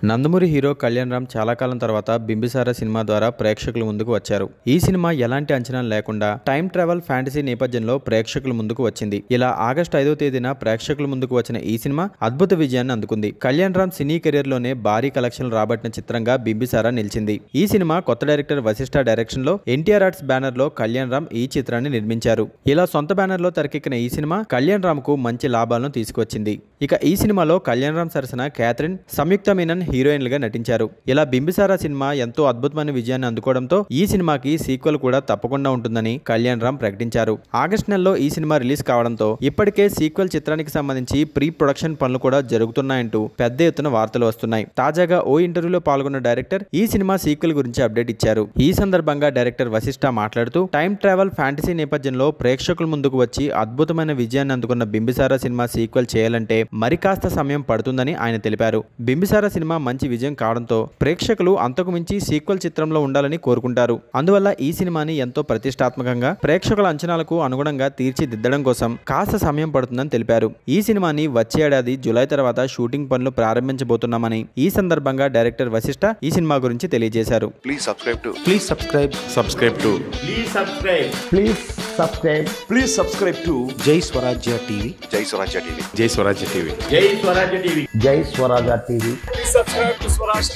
Nandamuri hero Kalyan Ram చాలా కాలం తర్వాత Bimbisara cinema ద్వారా ప్రేక్షకుల ముందుకు వచ్చారు ఈ సినిమా ఎలాంటి అంచనాలు లేకుండా టైం ట్రావెల్ ఫ్యాంటసీ నేపథ్యంలో ప్రేక్షకుల ముందుకు వచ్చింది ఇలా ఆగస్టు ఐదో తేదీన ప్రేక్షకుల ముందుకు వచ్చిన ఈ సినిమా అద్భుత విజయాన్ని అందుకుంది కళ్యాణ్ రామ్ సినీ కెరీర్ లోనే భారీ కలెక్షన్లు రాబట్టిన చిత్రంగా బింబిసార నిలిచింది ఈ సినిమా కొత్త డైరెక్టర్ వశిష్ఠ డైరెక్షన్ లో ఎన్టీఆర్ ఆర్ట్స్ బ్యానర్ లో కళ్యాణ్ రామ్ ఈ చిత్రాన్ని నిర్మించారు ఇలా సొంత బ్యానర్ లో తెరకెక్కిన ఈ సినిమా కళ్యాణ్ రామ్ కు మంచి లాభాలను తీసుకొచ్చింది ఇక ఈ సినిమాలో కళ్యాణ్ రామ్ సరసన క్యాథరిన్ సంయుక్త మీనన్ హీరోయిన్లుగా నటించారు ఇలా బింబిసారా సినిమా ఎంతో అద్భుతమైన విజయాన్ని అందుకోవడంతో ఈ సినిమాకి సీక్వెల్ కూడా తప్పకుండా ఉంటుందని కళ్యాణ్ రామ్ ప్రకటించారు ఆగస్ట్ నెలలో ఈ సినిమా రిలీజ్ కావడంతో ఇప్పటికే సీక్వెల్ చిత్రానికి సంబంధించి ప్రీ ప్రొడక్షన్ పనులు కూడా జరుగుతున్నాయంటూ పెద్ద ఎత్తున వార్తలు వస్తున్నాయి తాజాగా ఓ ఇంటర్వ్యూలో పాల్గొన్న డైరెక్టర్ ఈ సినిమా సీక్వెల్ గురించి అప్డేట్ ఇచ్చారు ఈ సందర్భంగా డైరెక్టర్ వశిష్ఠ మాట్లాడుతూ టైం ట్రావెల్ ఫ్యాంటసీ నేపథ్యంలో ప్రేక్షకుల ముందుకు వచ్చి అద్భుతమైన విజయాన్ని అందుకున్న బింబిసారా సినిమా సీక్వెల్ చేయాలంటే మరి కాస్త సమయం పడుతుందని ఆయన తెలిపారు బింబిసారా సినిమా మంచి విజయం కావడంతో ప్రేక్షకులు అంతకు మించి సీక్వెల్ చిత్రంలో ఉండాలని కోరుకుంటారు అందువల్ల ఈ సినిమాని ఎంతో ప్రతిష్టాత్మకంగా ప్రేక్షకుల అంచనాలకు అనుగుణంగా తీర్చిదిద్దడం కోసం కాస్త సమయం పడుతుందని తెలిపారు ఈ సినిమాని వచ్చే ఏడాది జులై తర్వాత షూటింగ్ పనులు ప్రారంభించబోతున్నామని ఈ సందర్భంగా డైరెక్టర్ వశిష్ఠ ఈ సినిమా గురించి తెలియజేశారు Please subscribe to Please subscribe. Subscribe to Please subscribe. Please subscribe. Please subscribe to Jai Swarajya TV. Jai Swarajya TV. Jai Swarajya TV. Jai Swarajya TV. Jai Swaraja TV.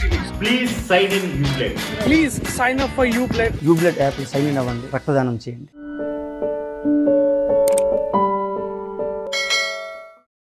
Please sign in Uplay. Please sign up for Uplay యూబ్లెట్ app sign in అవ్వండి రక్తదానం చేయండి